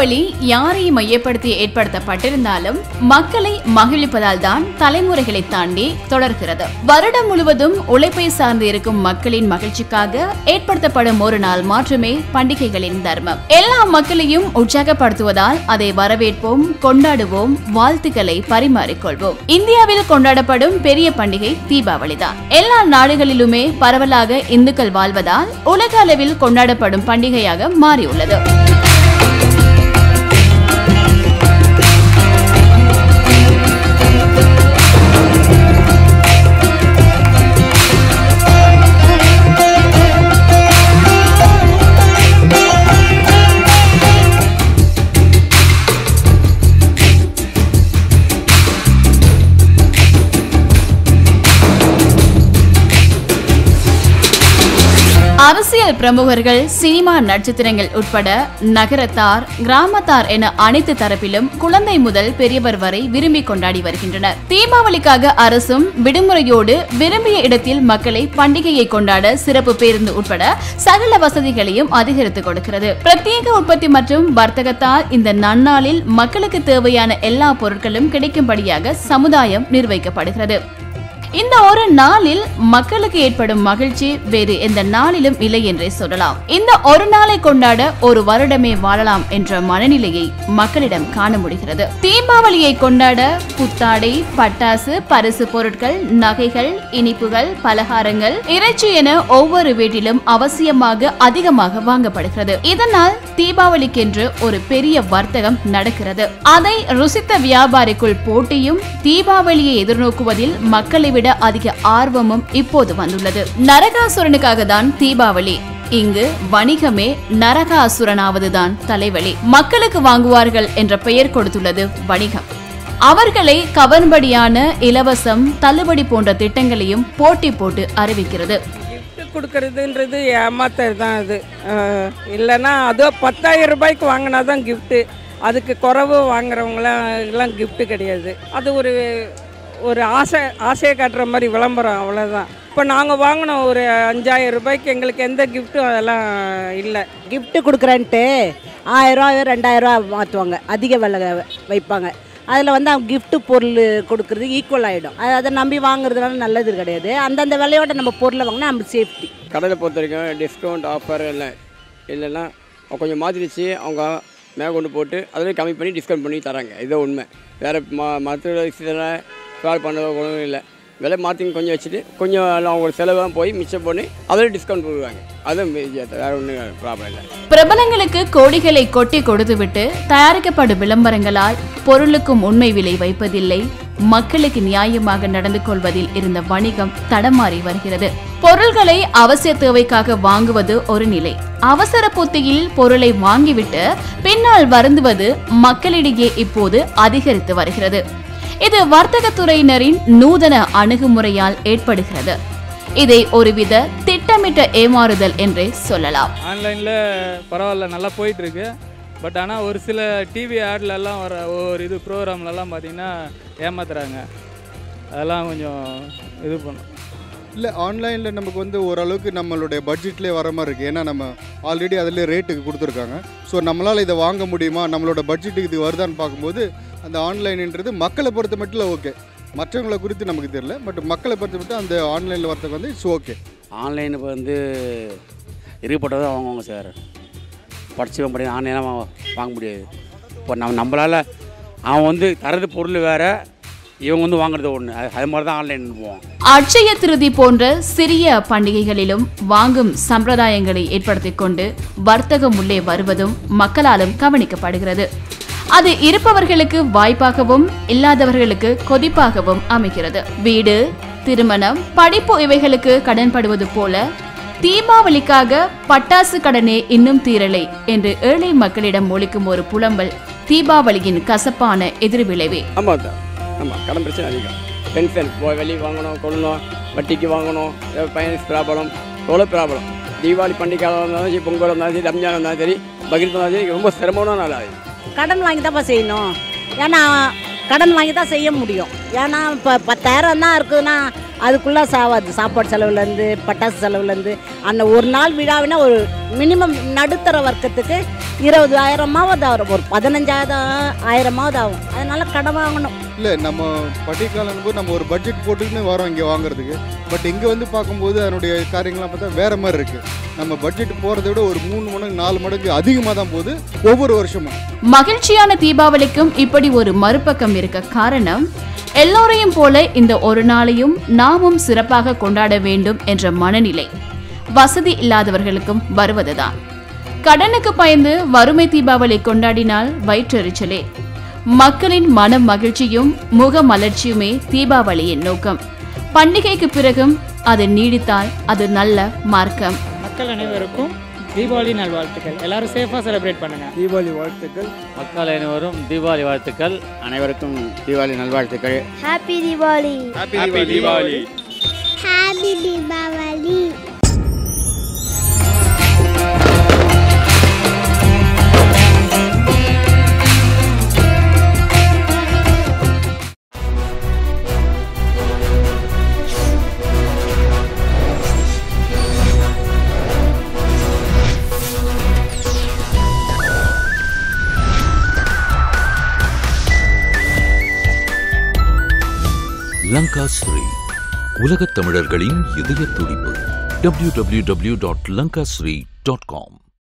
தீபாவளி யாரை மையப்படுத்தி ஏற்படுத்தப்பட்டிருந்தாலும் மக்களை மகிழ்விப்பதால் தான் தலைமுறைகளை தாண்டி தொடர்கிறது வருடம் முழுவதும் உழைப்பை சார்ந்து இருக்கும் மக்களின் மகிழ்ச்சிக்காக ஏற்படுத்தப்படும் ஒரு நாள் மாற்றமே பண்டிகைகளின் தர்மம் எல்லா மக்களையும் உற்சாகப்படுத்துவதால் அதை வரவேற்போம் கொண்டாடுவோம் வாழ்த்துக்களை பரிமாறிக்கொள்வோம் இந்தியாவில் கொண்டாடப்படும் பெரிய பண்டிகை தீபாவளி தான் எல்லா நாடுகளிலுமே பரவலாக இந்துக்கள் வாழ்வதால் உலக அளவில் கொண்டாடப்படும் பண்டிகையாக மாறியுள்ளது அரசியல் பிரமுகர்கள் சினிமா நட்சத்திரங்கள் உட்பட நகரத்தார் கிராமத்தார் என அனைத்து தரப்பிலும் குழந்தை முதல் பெரியவர் வரை விரும்பி கொண்டாடி வருகின்றனர் தீபாவளிக்காக அரசும் விடுமுறையோடு விரும்பிய இடத்தில் மக்களை பண்டிகையை கொண்டாட சிறப்பு பேருந்து உட்பட சகல வசதிகளையும் அதிகரித்து கொடுக்கிறது பிரத்யேக உற்பத்தி மற்றும் வர்த்தகத்தால் இந்த நன்னாளில் மக்களுக்கு தேவையான எல்லா பொருட்களும் கிடைக்கும்படியாக சமுதாயம் நிர்வகிக்கப்படுகிறது இந்த ஒரு நாளில் மக்களுக்கு ஏற்படும் மகிழ்ச்சி வேறு எந்த நாளிலும் இல்லை என்றே சொல்லலாம் இந்த ஒரு நாளை கொண்டாட ஒரு வருடமே வாழலாம் என்ற மனநிலையை மக்களிடம் காண முடிகிறது தீபாவளியை கொண்டாட புத்தாடை பட்டாசு பரிசு பொருட்கள் நகைகள் இனிப்புகள் பலகாரங்கள் இறைச்சி என ஒவ்வொரு வீட்டிலும் அவசியமாக அதிகமாக வாங்கப்படுகிறது இதனால் தீபாவளிக்கென்று ஒரு பெரிய வர்த்தகம் நடக்கிறது அதை ருசித்த வியாபாரிக்குள் போட்டியும் தீபாவளியை எதிர்நோக்குவதில் மக்களை விட அதிக ஆர்வமும் இப்போது வந்துள்ளது நரகாசுரனுக்காக தான் தீபாவளி இங்கு வணிகமே நரகாசுரனாவதுதான் தலைவலி மக்களுக்கு வாங்குவார்கள் என்ற பெயர் கொடுத்துள்ளது வணிகம் அவர்களை கவர்படியான இலவசம் தள்ளுபடி போன்ற திட்டங்களையும் போட்டி போட்டு அறிவிக்கிறது gift கொடுக்கறதுன்றது ஏமாத்தல் தான் அது அஹ், இல்லைன்னா அதோ பத்தாயிரம் ரூபாய்க்கு வாங்கினா தான் கிஃப்ட்டு அதுக்கு குறைவு வாங்குறவங்களாம் எல்லாம் gift கிடையாது அது ஒரு ஒரு ஆசை ஆசையை காட்டுற மாதிரி விளம்பரம் அவ்வளோதான் இப்போ நாங்கள் வாங்கினோம் ஒரு அஞ்சாயிரம் ரூபாய்க்கு எங்களுக்கு எந்த கிஃப்ட்டும் அதெல்லாம் இல்லை gift கொடுக்குறேன்ட்டு ஆயிரரூவா ரெண்டாயிரரூவா மாற்றுவாங்க அதிக விலை வைப்பாங்க அதில் வந்து அவங்க gift பொருள் கொடுக்குறது ஈக்குவல் ஆகிடும் அது அதை நம்பி வாங்குறதுனால நல்லது கிடையாது அந்தந்த விலையோட நம்ம பொருளை வாங்கினா நம்ம சேஃப்டி கடையில் பொறுத்த வரைக்கும் டிஸ்கவுண்ட் ஆஃபர் இல்லை இல்லைன்னா அவங்க கொஞ்சம் மாற்றிடுச்சு அவங்க மேலே கொண்டு போட்டு அதில் கம்மி பண்ணி டிஸ்கவுண்ட் பண்ணி தராங்க இதுதான் உண்மை வேறு மா மற்ற விஷயத்தில் ஃபால் பண்ண ஒன்றும் இல்லை விலை மாற்றி கொஞ்சம் வச்சுட்டு கொஞ்சம் எல்லாம் அவங்க செலவாக போய் மிச்சம் பண்ணி அதில் டிஸ்கவுண்ட் கொடுக்குறாங்க அதுவும் வேறு ஒன்றும் ப்ராப்ளம் இல்லை பிரபலங்களுக்கு கோடிகளை கொட்டி கொடுத்துவிட்டு தயாரிக்கப்படும் விளம்பரங்களால் பொருளுக்கும் உண்மை விலை வைப்பதில்லை மக்களுக்கு நியாயமாக நடந்து கொள்வதில் இருந்த வணிகம் தடமாறி வருகிறது பொருள்களை அவசிய தேவைக்காக வாங்குவது ஒரு நிலை அவசர புத்தியில் பொருளை வாங்கிவிட்டு பின்னால் வருந்துவது மக்களிடையே இப்போது அதிகரித்து வருகிறது இது வர்த்தகத்துறையினரின் நூதன அணுகுமுறையால் ஏற்படுகிறது இதை ஒருவித திட்டமிட்ட ஏமாறுதல் என்றே சொல்லலாம் ஆன்லைனில் பரவாயில்ல நல்லா போயிட்டுருக்கு பட் ஆனால் ஒரு சில டிவி ஆட்லலாம் வர ஒரு இது ப்ரோக்ராம்லலாம் பார்த்தீங்கன்னா ஏமாத்துறாங்க அதெல்லாம் கொஞ்சம் இது பண்ணும் இல்லை ஆன்லைனில் நமக்கு வந்து ஓரளவுக்கு நம்மளுடைய பட்ஜெட்லேயே வர மாதிரி இருக்குது ஏன்னா நம்ம ஆல்ரெடி அதிலே ரேட்டுக்கு கொடுத்துருக்காங்க ஸோ நம்மளால் இதை வாங்க முடியுமா நம்மளோட பட்ஜெட்டுக்கு இது வருதான்னு பார்க்கும்போது அந்த ஆன்லைன்ன்றது மக்களை பொறுத்த மட்டும் ஓகே மற்றவங்களை குறித்து நமக்கு தெரியல பட் மக்களை பொறுத்த மட்டும் அந்த ஆன்லைனில் வரதுக்கு வந்து இட்ஸ் ஓகே ஆன்லைன் இப்போ வந்து இருக்கப்பட்டதை வாங்குவாங்க சார் படிச்சவன் படி ஆன்லைனாக வாங்க முடியாது இப்போ நம்ம நம்மளால் அவன் வந்து தரது பொருள் வேறு இவங்க வந்து வாங்குறது ஒன்று அது அது மாதிரி தான் ஆன்லைன் போவோம் அட்சய திருதி போன்ற சிறிய பண்டிகைகளிலும் வாங்கும் சம்பிரதாயங்களை ஏற்படுத்திக் கொண்டு வர்த்தகம் உள்ளே வருவதும் மக்களாலும் கவனிக்கப்படுகிறது அது இருப்பவர்களுக்கு வாய்ப்பாகவும் இல்லாதவர்களுக்கு கொதிப்பாகவும் அமைகிறது வீடு திருமணம் படிப்பு இவைகளுக்கு கடன்படுவது போல தீபாவளிக்காக பட்டாசு கடனே இன்னும் தீரலை என்று ஏழை மக்களிடம் ஒழிக்கும் ஒரு புலம்பல் தீபாவளியின் கசப்பான எதிர்விளைவே ஆமாம் சார் ஆமாம் கடன் பிரச்சனை அதிகம் டென்ஷன் போய் வெளியே வாங்கணும் கொள்ளணும் வட்டிக்கு வாங்கணும் ஃபைனான்ஸ் ப்ராப்ளம் எவ்வளோ ப்ராப்ளம் தீபாவளி பண்டிகை இருந்தாலும் சரி பொங்கல் இருந்தாலும் சரி ரம்ஜான் இருந்தாலும் சரி பக்ரீத் இருந்தாலும் சரி ரொம்ப சிரமமான நாள் அது கடன் வாங்கி தான்ப்பா செய்யணும் ஏன்னா கடன் வாங்கி தான் செய்ய முடியும் ஏன்னா இப்போ பத்தாயிரம் தான் இருக்குதுன்னா அதுக்குள்ளே சாவாது சாப்பாடு செலவுலேருந்து பட்டாசு செலவுலேருந்து அந்த ஒரு நாள் விழாவினா ஒரு மினிமம் நடுத்தர வர்க்கத்துக்கு இருபதாயிரமாவது ஆகும் ஒரு பதினஞ்சாயிரம் ஆயிரமாவது ஆகும் அதனால கடன் வாங்கணும் இல்லை நம்ம பட்டிக்காலம் போது நம்ம ஒரு பட்ஜெட் போட்டுக்கின்னு வரோம் இங்கே வாங்குறதுக்கு பட் இங்கே வந்து பார்க்கும்போது அதனுடைய காரியங்கள்லாம் பார்த்தா வேறு மாதிரி இருக்குது நம்ம பட்ஜெட் போகிறத விட ஒரு மூணு மடங்கு நாலு மடங்கு அதிகமாக தான் போகுது ஒவ்வொரு வருஷமும் மகிழ்ச்சியான தீபாவளிக்கும் இப்படி ஒரு மறுபக்கம் இருக்க காரணம் எல்லோரையும் போல இந்த ஒரு நாளையும் நாமும் சிறப்பாக கொண்டாட வேண்டும் என்ற மனநிலை வசதி இல்லாதவர்களுக்கும் வருவதுதான் கடனுக்கு பயந்து வறுமை தீபாவளி கொண்டாடினால் வயிற்றெரிச்சலே மக்களின் மன மகிழ்ச்சியும் முக மலர்ச்சியுமே தீபாவளியின் நோக்கம் பண்டிகைக்கு பிறகும் அது நீடித்தால் அது நல்ல மார்க்கம் மக்கள் அனைவருக்கும் தீபாவளி நல்வாழ்த்துக்கள் எல்லாரும் சேஃபாக செலிப்ரேட் பண்ணுங்க தீபாவளி வாழ்த்துக்கள் மக்கள் அனைவரும் தீபாவளி வாழ்த்துக்கள் அனைவருக்கும் தீபாவளி நல்வாழ்த்துக்கள் happy Deepavali happy Deepavali happy Deepavali Lanka Sri உலகத் தமிழர்களின் இதய துடிப்பு www.lankasri.com